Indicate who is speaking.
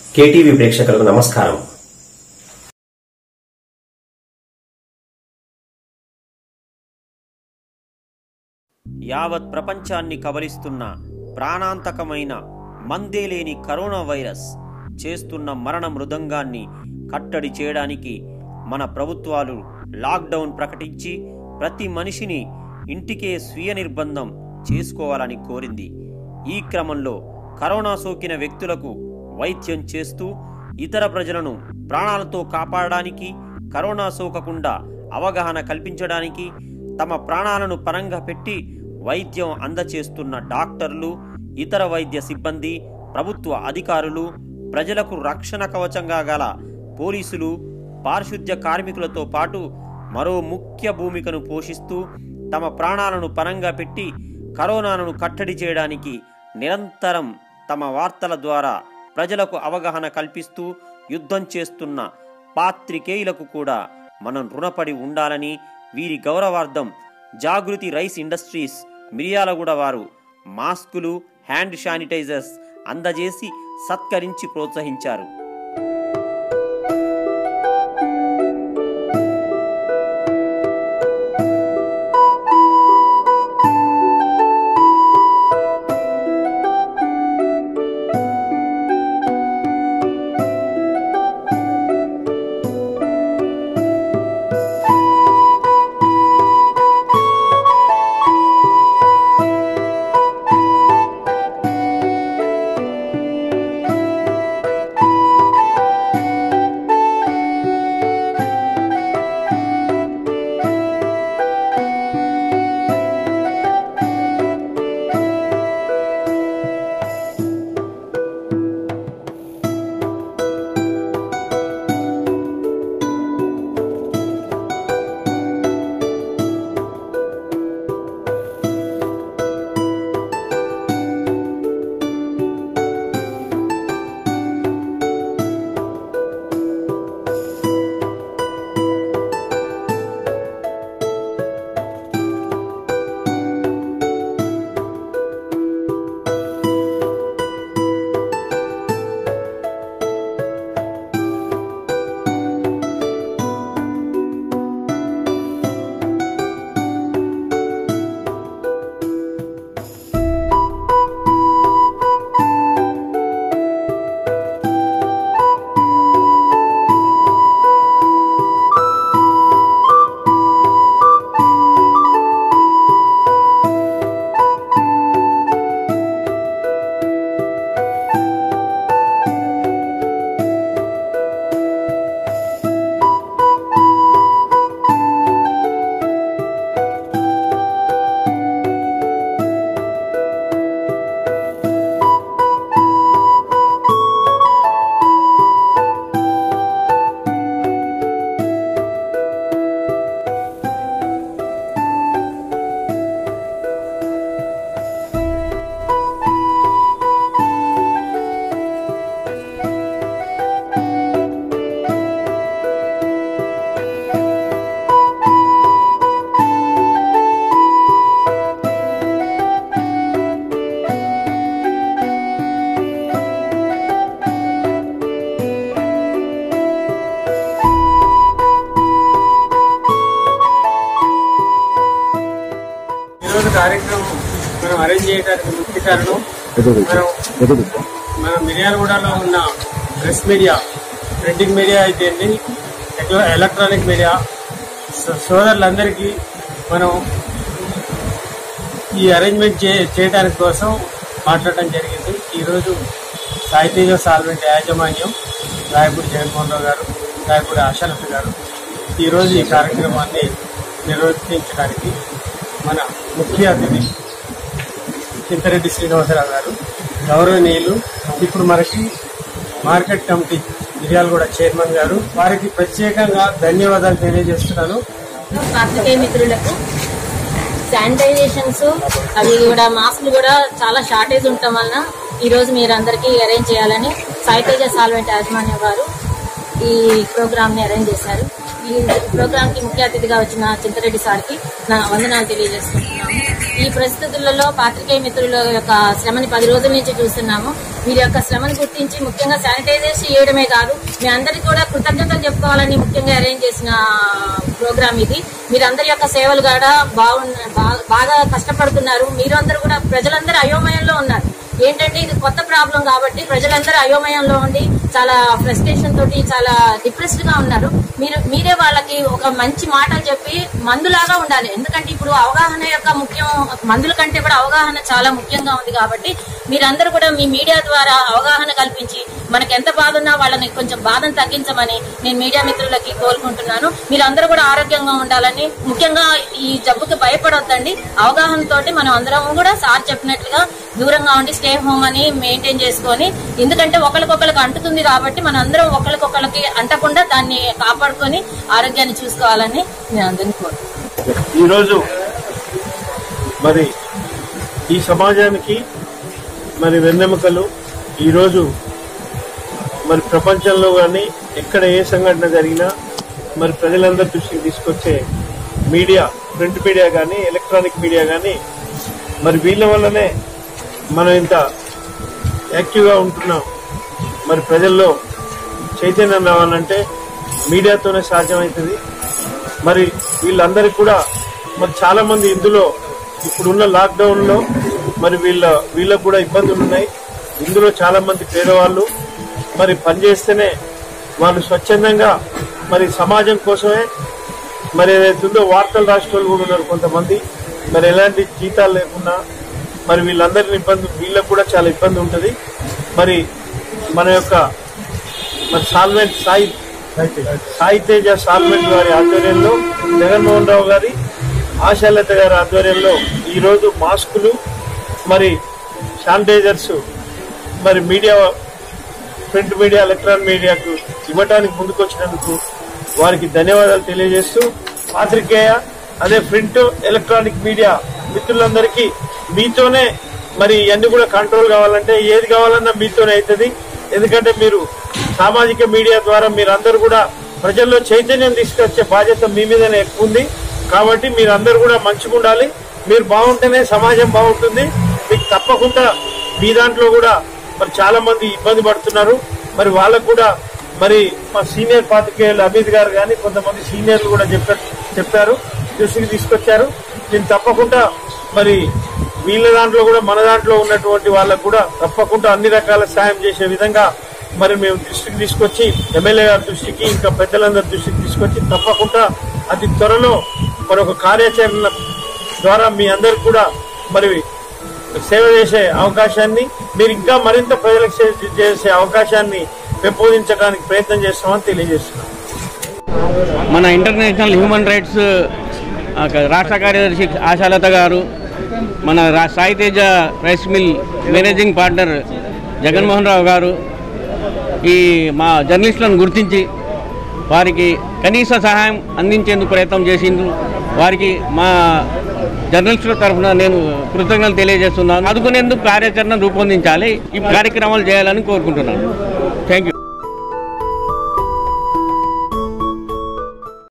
Speaker 1: KTV ప్రేక్షకులకు నమస్కారం
Speaker 2: యావత్ ప్రపంచాన్ని కబలిస్తున్న ప్రాణాంతకమైన మందే లేని కరోనా వైరస్ చేస్తున్న మరణ మృదంగాన్ని కట్టడి చేయడానికి మన ప్రభుత్వాలు లాక్డౌన్ ప్రకటించి ప్రతి మనిషిని ఇంటికే స్వీయ నిర్బంధం చేసుకోవాలని కోరింది ఈ క్రమంలో కరోనా సోకిన వ్యక్తులకు వైద్యం చేస్తూ ఇతర ప్రజలను ప్రాణాలతో కాపాడడానికి కరోనా సోకకుండా అవగాహన కల్పించడానికి తమ ప్రాణాలను పరంగా పెట్టి వైద్యం అందచేస్తున్న డాక్టర్లు ఇతర వైద్య సిబ్బంది ప్రభుత్వ అధికారులు ప్రజలకు రక్షణ కవచంగా గల పోలీసులు పారిశుద్ధ్య కార్మికులతో పాటు మరో ముఖ్య భూమికను పోషిస్తూ తమ ప్రాణాలను పరంగా పెట్టి కరోనాను కట్టడి చేయడానికి నిరంతరం తమ వార్తల ద్వారా ప్రజలకు అవగాహన కల్పిస్తూ యుద్ధం చేస్తున్న పాత్రికేయులకు కూడా మనం రుణపడి ఉండాలని వీరి గౌరవార్థం జాగృతి రైస్ ఇండస్ట్రీస్ మిరియాలగూడ వారు మాస్కులు హ్యాండ్ శానిటైజర్స్ అందజేసి సత్కరించి ప్రోత్సహించారు
Speaker 3: ఈరోజు కార్యక్రమం మనం అరేంజ్ చేయడానికి ముఖ్య కారణం మనం మన మిర్యాలగూడలో ఉన్న ప్రెస్ మీడియా ప్రింటింగ్ మీడియా అయితే ఎలక్ట్రానిక్ మీడియా సో- సోదరులందరికీ మనం ఈ అరేంజ్మెంట్ చే చేయడానికి కోసం మాట్లాడడం జరిగింది ఈరోజు సాహితీయ సాల్వెంట్ యాజమాన్యం రాయపూడి జగన్మోహన్ రావు గారు రాయపూడి ఆశాలత గారు ఈరోజు ఈ కార్యక్రమాన్ని నిర్వర్తించడానికి మన ముఖ్య అతిథి చింతరెడ్డి శ్రీనివాసరావు గారు గౌరవనీయులు ఇప్పుడు మనకి మార్కెట్ కమిటీ మిర్యాలగూడ చైర్మన్ గారు వారికి ప్రత్యేకంగా ధన్యవాదాలు తెలియజేస్తున్నాను
Speaker 4: పాత్రికేయ మిత్రులకు శానిటైజేషన్స్ అవి కూడా మాస్కులు కూడా చాలా షార్టేజ్ ఉండటం వలన ఈ రోజు మీరు అందరికీ అరేంజ్ చేయాలని సాయితేజ సాల్వెంట్ యాజమాన్యం వారు ఈ ప్రోగ్రామ్ ని అరేంజ్ చేశారు ఈ ప్రోగ్రామ్ కి ముఖ్య అతిథిగా వచ్చిన చింతరెడ్డి సార్కి నా వందనాలు తెలియజేస్తున్నాను ఈ పరిస్థితులలో పాత్రికేయ మిత్రుల యొక్క శ్రమని పది రోజుల నుంచి చూస్తున్నాము వీరి యొక్క శ్రమను గుర్తించి ముఖ్యంగా శానిటైజేషన్ చేయడమే కాదు మీ అందరికీ కూడా కృతజ్ఞతలు చెప్పుకోవాలని ముఖ్యంగా అరేంజ్ చేసిన ప్రోగ్రామ్ ఇది మీరందరి యొక్క సేవలు కూడా బాగున్న బా- బాగా కష్టపడుతున్నారు మీరందరూ కూడా ప్రజలందరూ అయోమయంలో ఉన్నారు ఏంటంటే ఇది కొత్త ప్రాబ్లం కాబట్టి ప్రజలందరూ అయోమయంలో ఉండి చాలా ఫ్రస్ట్రేషన్ తోటి చాలా డిప్రెస్డ్ గా ఉన్నారు మీరు మీరే వాళ్ళకి ఒక మంచి మాటలు చెప్పి మందులాగా ఉండాలి ఎందుకంటే ఇప్పుడు అవగాహన యొక్క ముఖ్యం మందుల కంటే కూడా అవగాహన చాలా ముఖ్యంగా ఉంది కాబట్టి మీరందరూ కూడా మీ మీడియా ద్వారా అవగాహన కల్పించి మనకి ఎంత బాధ ఉన్నా వాళ్ళని కొంచెం బాధను తగ్గించమని నేను మీడియా మిత్రులకి కోరుకుంటున్నాను మీరందరూ కూడా ఆరోగ్యంగా ఉండాలని ముఖ్యంగా ఈ జబ్బుకి భయపడొద్దండి అవగాహన తోటి మనం అందరం కూడా సార్ చెప్పినట్లుగా దూరంగా ఉండి స్టే హోమ్ అని మెయింటైన్ చేసుకొని ఎందుకంటే ఒకరికొకరికి అంటుతుంది కాబట్టి మనం అందరం ఒకరికొకరికి అంటకుండా దాన్ని కాపాడుకొని ఆరోగ్యాన్ని చూసుకోవాలని నేను అందరినీ కోరుకుంటున్నాను
Speaker 5: ఈరోజు మరి ఈ సమాజానికి మరి వెన్నెముకలు ఈరోజు మరి ప్రపంచంలో కానీ ఎక్కడ ఏ సంఘటన జరిగినా మరి ప్రజలందరి దృష్టికి తీసుకొచ్చే మీడియా ప్రింట్ మీడియా కానీ ఎలక్ట్రానిక్ మీడియా కానీ మరి వీళ్ళ వల్లనే మనం ఇంత యాక్టివ్గా ఉంటున్నాం మరి ప్రజల్లో చైతన్యం రావాలంటే మీడియాతోనే సాధ్యమవుతుంది మరి వీళ్ళందరికీ కూడా మరి చాలా మంది ఇందులో ఇప్పుడున్న లాక్డౌన్ లో మరి వీళ్ళ వీళ్ళకు కూడా ఇబ్బందులు ఉన్నాయి ఇందులో చాలా మంది పేదవాళ్ళు మరి పనిచేస్తేనే వాళ్ళు స్వచ్ఛందంగా మరి సమాజం కోసమే మరి ఏదైతుందో వార్తలు రాష్ట్రాలు కూడా ఉన్నారు కొంతమంది మరి ఎలాంటి జీతాలు లేకుండా మరి వీళ్ళందరిని ఇబ్బంది వీళ్ళకు కూడా చాలా ఇబ్బంది ఉంటుంది మరి మన యొక్క మరి సాల్వెంట్ సాయి సాయి తేజ సాల్వెంట్ గారి ఆధ్వర్యంలో జగన్మోహన్ రావు గారి ఆశాలత గారి ఆధ్వర్యంలో ఈరోజు మాస్కులు మరి శానిటైజర్స్ మరి మీడియా ప్రింట్ మీడియా ఎలక్ట్రానిక్ మీడియాకు ఇవ్వడానికి ముందుకొచ్చినందుకు వారికి ధన్యవాదాలు తెలియజేస్తూ పాత్రికేయ అదే ప్రింట్ ఎలక్ట్రానిక్ మీడియా మిత్రులందరికీ మీతోనే మరి ఇవన్నీ కూడా కంట్రోల్ కావాలంటే ఏది కావాలన్నా మీతోనే అవుతుంది ఎందుకంటే మీరు సామాజిక మీడియా ద్వారా మీరందరూ కూడా ప్రజల్లో చైతన్యం తీసుకొచ్చే బాధ్యత మీ మీదనే ఎక్కువ ఉంది కాబట్టి మీరందరూ కూడా మంచిగా ఉండాలి మీరు బాగుంటేనే సమాజం బాగుంటుంది మీకు తప్పకుండా మీ దాంట్లో కూడా మరి చాలా మంది ఇబ్బంది పడుతున్నారు మరి వాళ్ళకు కూడా మరి మా సీనియర్ పాతికేయులు అమిత్ గారు కానీ కొంతమంది సీనియర్లు కూడా చెప్పారు చెప్పారు దృష్టికి తీసుకొచ్చారు నేను తప్పకుండా మరి వీళ్ళ దాంట్లో కూడా మన దాంట్లో ఉన్నటువంటి వాళ్ళకు కూడా తప్పకుండా అన్ని రకాల సాయం చేసే విధంగా మరి మేము దృష్టికి తీసుకొచ్చి ఎమ్మెల్యే గారి దృష్టికి ఇంకా పెద్దలందరి దృష్టికి తీసుకొచ్చి తప్పకుండా అతి త్వరలో మరి ఒక కార్యాచరణ ద్వారా మీ అందరికి కూడా మరి సేవ చేసే అవకాశాన్ని మీరు ఇంకా మరింత ప్రజలకు సేవ చేసే అవకాశాన్ని పెంపొందించడానికి ప్రయత్నం చేస్తామని తెలియజేస్తున్నాం
Speaker 6: మన ఇంటర్నేషనల్ హ్యూమన్ రైట్స్ ఆ, రాష్ట్ర కార్యదర్శి ఆశాలత గారు మన రా Sai Teja rice mill managing partner Jaganmohan Rao గారు ఈ మా జర్నలిస్టులను గుర్తించి వారికి కనీస సహాయం అందించేందుకు ప్రయత్నం చేసిండ్రు వారికి మా జర్నలిస్టుల తరఫున నేను కృతజ్ఞతలు తెలియజేస్తున్నాను అందుకునేందుకు కార్యాచరణ రూపొందించాలి ఈ కార్యక్రమాలు చేయాలని కోరుకుంటున్నాను